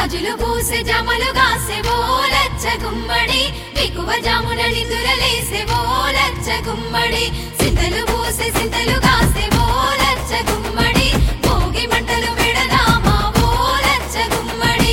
జాజులు పూసే జమలు గాసే ఓలచ్చ గుమ్మడి ఎక్కువ జామున నిదురలేసే ఓలచ్చ గుమ్మడి సింతలు పూసే సింతలు గాసే ఓలచ్చ గుమ్మడి భోగి మంటలు విడదామా ఓలచ్చ గుమ్మడి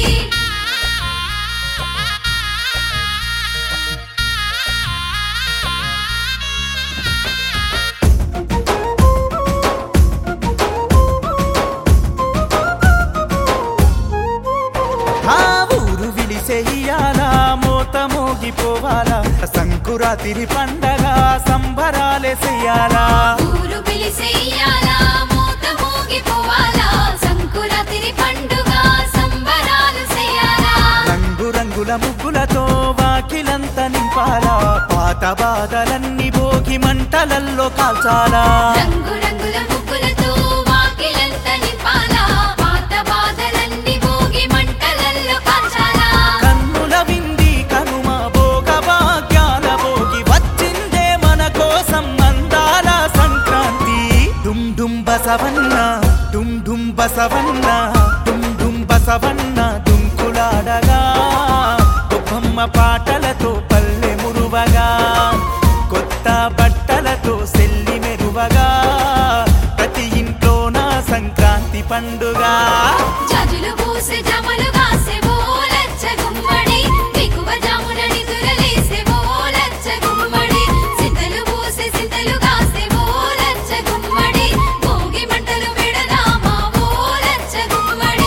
ఆ ఊరు విలిసేయాలా మోత మోగిపోవాలా సంకురాతిరి పండగ సంబరాలే చెయ్యాలా ఊరు పిలిసేయాలా మూత మోగిపోవాలా సంకురాతిరి పండుగ సంబరాలు చేయాలా రంగు రంగుల ముగ్గులతో వాకిలంత నింపాలా పాత బాధలన్నీ భోగి మంటలల్లో కాల్చాలా రంగు రంగుల ముగ్గులతో వాకిలంత నింపాలా పాత బాధలన్నీ భోగి మంటలల్లో కాల్చాలా కన్నుల వింది కనుమ భోగ భాగ్యాల భోగి వచ్చిందే మన కోసం అందాల సంక్రాంతి డుమ్ డుమ్ బసవన్న డుమ్ డుమ్ బసవన్న డుమ్ డుమ్ బసవన్న దుంకులాడగా గొప్పమ్మ పాటలతో పల్లె మురువగా కొత్త బట్టలతో సెల్లి మెరువగా ప్రతి ఇంట్లో నా సంక్రాంతి పండుగ జాజులు పూసే జమలు గాసే ఓలచ్చ గుమ్మడి ఎక్కువ జామున నిదురలేసే ఓలచ్చ గుమ్మడి సింతలు పూసే సింతలు గాసే ఓలచ్చ గుమ్మడి భోగి మంటలు విడదామా ఓలచ్చ గుమ్మడి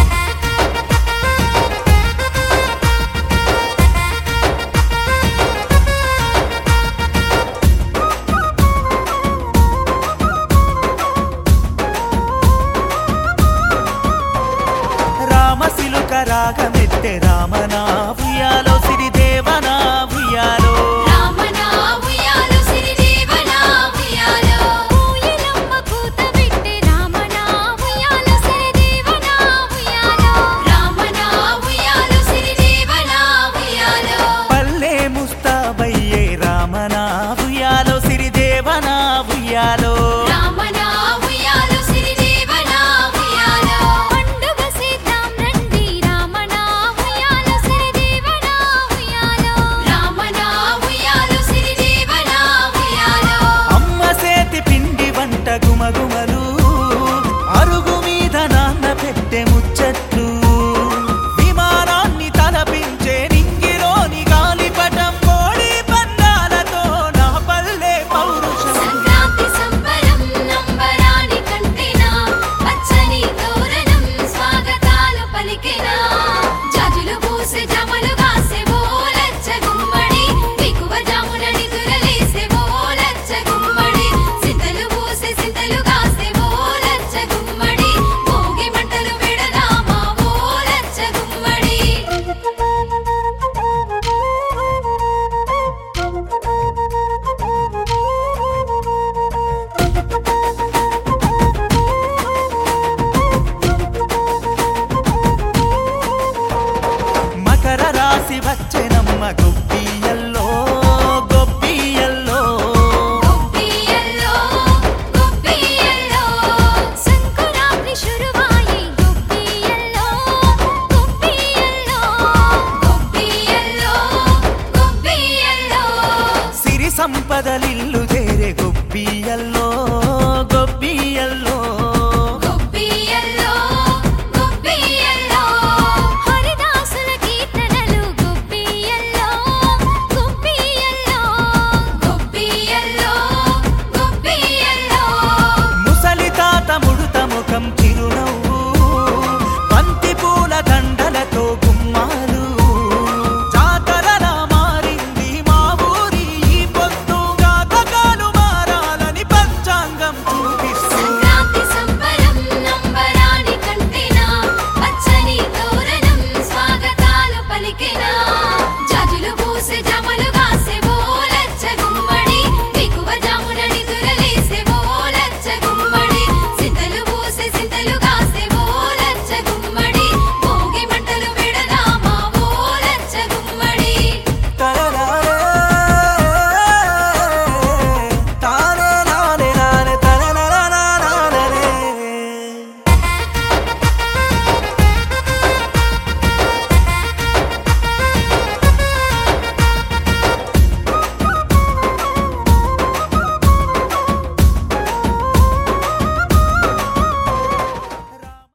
రామశిలుక రాగమెత్తె రామనా ఉయ్యాలో సిరిదేవనా ఉయ్యాలో రామనా ఉయ్యాలు సిరిదేవనా ఉయ్యాలో ఊయలమ్మ కూత పెట్టె రామనా ఉయ్యాలు సిరిదేవనా ఉయ్యాలో రామనా ఉయ్యాలు సిరిదేవనా ఉయ్యాలో పల్లె ముస్తాబయ్యే రామనా ఉయ్యాలో సిరిదేవనా ఉయ్యాలో రామనా ఉయ్యాలు సిరిదేవనా ఉయ్యాలో పండుగ సీతాం రండి రామనా ఉయ్యాలు సిరిదేవనా ఉయ్యాలో రామనా ఉయ్యాలు సిరిదేవనా ఉయ్యాలో అమ్మ చేతి పిండి వంట గుమగుమలు అరుగు మీద నాన్న పెట్టె